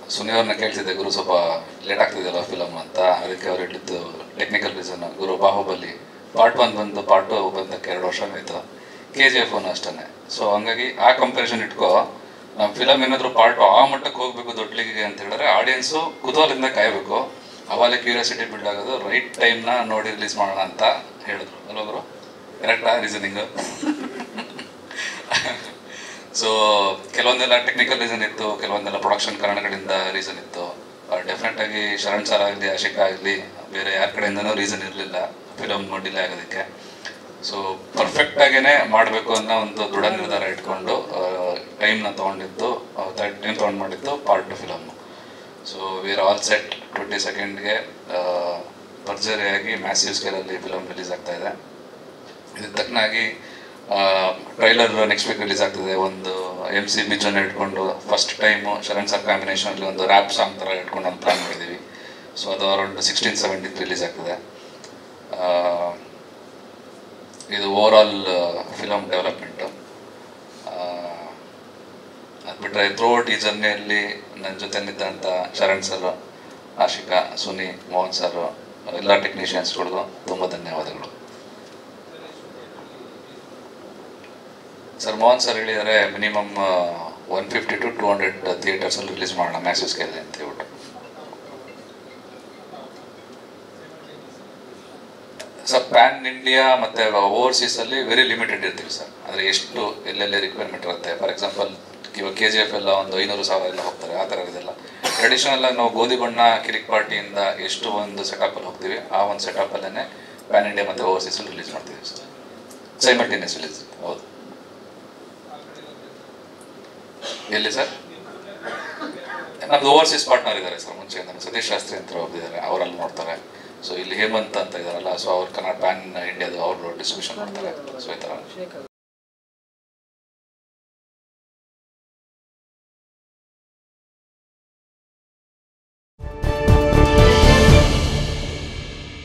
ಸುನಿಯವ್ರನ್ನ ಕೇಳ್ತಿದ್ದೆ ಗುರು ಸ್ವಲ್ಪ late ಆಗ್ತಿದೆಯಲ್ಲ film ಅಂತ ಅದಕ್ಕೆ ಅವ್ರು ಹೇಳಿದ್ದು ಟೆಕ್ನಿಕಲ್ ರೀಸನ್ ಗುರು ಬಾಹುಬಲಿ ಪಾರ್ಟ್ ಒನ್ ಬಂದು ಪಾರ್ಟ್ ಟು ಬಂದಕ್ಕೆ ಎರಡು ವರ್ಷ ಆಯಿತು ಕೆ ಜಿ ಎಫ್ ಒನ್ ಅಷ್ಟೇ ಸೊ ಹಂಗಾಗಿ ಆ ಕಂಪ್ಯಾರಿಸನ್ ಇಟ್ಕೋ ನಮ್ಮ ಫಿಲಮ್ ಏನಾದರೂ ಪಾರ್ಟ್ ಆ ಮಟ್ಟಕ್ಕೆ ಹೋಗಬೇಕು ದೊಡ್ಡಲಿಗೆ ಅಂತ ಹೇಳಿದ್ರೆ ಆಡಿಯನ್ಸು ಕುತೂಹಲದಿಂದ ಕಾಯಬೇಕು ಅವಾಗಲೇ ಕ್ಯೂರಿಯಾಸಿಟಿ ಬಿಲ್ಡ್ ಆಗೋದು ರೈಟ್ ಟೈಮ್ನ ನೋಡಿ ರಿಲೀಸ್ ಮಾಡೋಣ ಅಂತ ಹೇಳಿದ್ರು ಅಲ್ಲೊಬ್ರು ಕರೆಕ್ಟಾ ರೀಸನಿಂಗು ಸೊ ಕೆಲವೊಂದೆಲ್ಲ ಟೆಕ್ನಿಕಲ್ ರೀಸನ್ ಇತ್ತು ಕೆಲವೊಂದೆಲ್ಲ ಪ್ರೊಡಕ್ಷನ್ ಕಾರಣಗಳಿಂದ ರೀಸನ್ ಇತ್ತು ಡೆಫಿನೆಟ್ ಆಗಿ ಶರಣ್ ಸರ್ ಆಗಲಿ ಆಶಿಕಾ ಆಗಲಿ ಬೇರೆ ಯಾರ ಕಡೆಯಿಂದನೂ ರೀಸನ್ ಇರಲಿಲ್ಲ ಫಿಲಮ್ ಡಿಲೇ ಆಗೋದಕ್ಕೆ ಸೊ ಪರ್ಫೆಕ್ಟ್ ಆಗೇನೆ ಮಾಡಬೇಕು ಅನ್ನೋ ಒಂದು ದೃಢ ನಿರ್ಧಾರ ಇಟ್ಕೊಂಡು ಟೈಮ್ನ ತೊಗೊಂಡಿದ್ದು ಟೈಮ್ ತೊಗೊಂಡು ಮಾಡಿದ್ದು part two film so we are all set twenty ಸೆಕೆಂಡ್ಗೆ ಭರ್ಜರಿಯಾಗಿ ಮ್ಯಾಸಿವ್ ಸ್ಕೇಲಲ್ಲಿ ಫಿಲಮ್ ರಿಲೀಸ್ ಆಗ್ತಾ ಇದೆ ಇದಕ್ಕೆ ತಕ್ಕನಾಗಿ ಟ್ರೈಲರ್ ನೆಕ್ಸ್ಟ್ ವೀಕ್ ರಿಲೀಸ್ ಆಗ್ತದೆ ಒಂದು ಎಮ್ ಸಿ ಬಿಜನ್ನು ಇಟ್ಕೊಂಡು ಫಸ್ಟ್ ಟೈಮು ಶರಣ್ ಸರ್ ಕಾಂಬಿನೇಷನಲ್ಲಿ ಒಂದು ರ್ಯಾಪ್ ಸಾಂಗ್ ಥರ ಇಟ್ಕೊಂಡು ಒಂದು ಪ್ಲಾನ್ ಮಾಡಿದ್ದೀವಿ ಸೊ ಅದು ಅರೌಂಡ್ ಸಿಕ್ಸ್ಟೀನ್ ಸೆವೆಂಟೀನ್ ರಿಲೀಸ್ ಆಗ್ತದೆ ಆ, ಇದು ಓವರ್ ಆಲ್ ಫಿಲಮ್ ಡೆವಲಪ್ಮೆಂಟು ಅದು ಬಿಟ್ಟರೆ ಥ್ರೋಟ್ ಈ ಜರ್ನಿಯಲ್ಲಿ ನನ್ನ ಜೊತೆಲಿದ್ದಂಥ ಶರಣ್ ಸರ್ ಆಶಿಕಾ ಸುನಿ ಮೋಹನ್ ಸರ್ ಎಲ್ಲ ಟೆಕ್ನಿಷಿಯನ್ಸ್ಗಳಿಗೂ ತುಂಬ ಧನ್ಯವಾದಗಳು ಸರ್ ಮೋಹನ್ ಸರ್ ಹೇಳಿದ್ದಾರೆ minimum one fifty to two hundred ಥಿಯೇಟರ್ಸಲ್ಲಿ ರಿಲೀಸ್ ಮಾಡೋಣ ಮ್ಯಾಸಿವ್ ಸ್ಕೇಲ್ ಅಂತ ಹೇಳ್ಬಿಟ್ಟು ಸರ್ ಪ್ಯಾನ್ ಇಂಡಿಯಾ ಮತ್ತು ಓವರ್ಸೀಸಲ್ಲಿ ವೆರಿ ಲಿಮಿಟೆಡ್ ಇರ್ತೀವಿ ಸರ್ ಅಂದರೆ ಎಷ್ಟು ಎಲ್ಲೆಲ್ಲಿ ರಿಕ್ವೈರ್ಮೆಂಟ್ ಇರುತ್ತೆ ಫಾರ್ ಎಕ್ಸಾಂಪಲ್ ಇವಾಗ ಕೆ ಜಿ ಎಫ್ ಎಲ್ಲ ಒಂದು ಐನೂರು ಸಾವಿರ ಎಲ್ಲ ಹೋಗ್ತಾರೆ ಆ ಥರ ಇದೆಲ್ಲ ಟ್ರೆಡಿಷನಲ್ ಆಗಿ ನಾವು ಗೋಧಿ ಬಣ್ಣ ಕಿರಿಕ್ ಪಾರ್ಟಿಯಿಂದ ಎಷ್ಟು ಒಂದು ಸೆಟಪಲ್ಲಿ ಹೋಗ್ತೀವಿ ಆ ಒಂದು ಸೆಟಪಲ್ಲೇ ಪ್ಯಾನ್ ಇಂಡಿಯಾ ಮತ್ತು ಓವರ್ಸೀಸಲ್ಲಿ ರಿಲೀಸ್ ಮಾಡ್ತೀವಿ ಸರ್ ಸೈಮಲ್ಟೇನಿಯಸ್ ರಿಲೀಸ್ ಹೌದು ಎಲ್ಲಿ ಸರ್ ನಮ್ದು ಓವರ್ಸೀಸ್ ಪಾರ್ಟ್ನರ್ ಇದ್ದಾರೆ ಸರ್ ಮುಂಚೆ ಸತೀಶ್ ಶಾಸ್ತ್ರಿ ಅಂತ ಒಬ್ಬರಿದ್ದಾರೆ ಅವರಲ್ಲಿ ನೋಡ್ತಾರೆ ಸೊ ಇಲ್ಲಿ ಹೇಮಂತ್ ಅಂತ ಇದಾರಲ್ಲ ಸೊ ಅವ್ರು ಕನ್ನಡ ಪ್ಯಾನ್ ಇಂಡಿಯಾದು ಅವರು ಡಿಸ್ಟ್ರಿಬ್ಯೂಷನ್ ಮಾಡ್ತಾರೆ ಸೊ ಈ ಥರ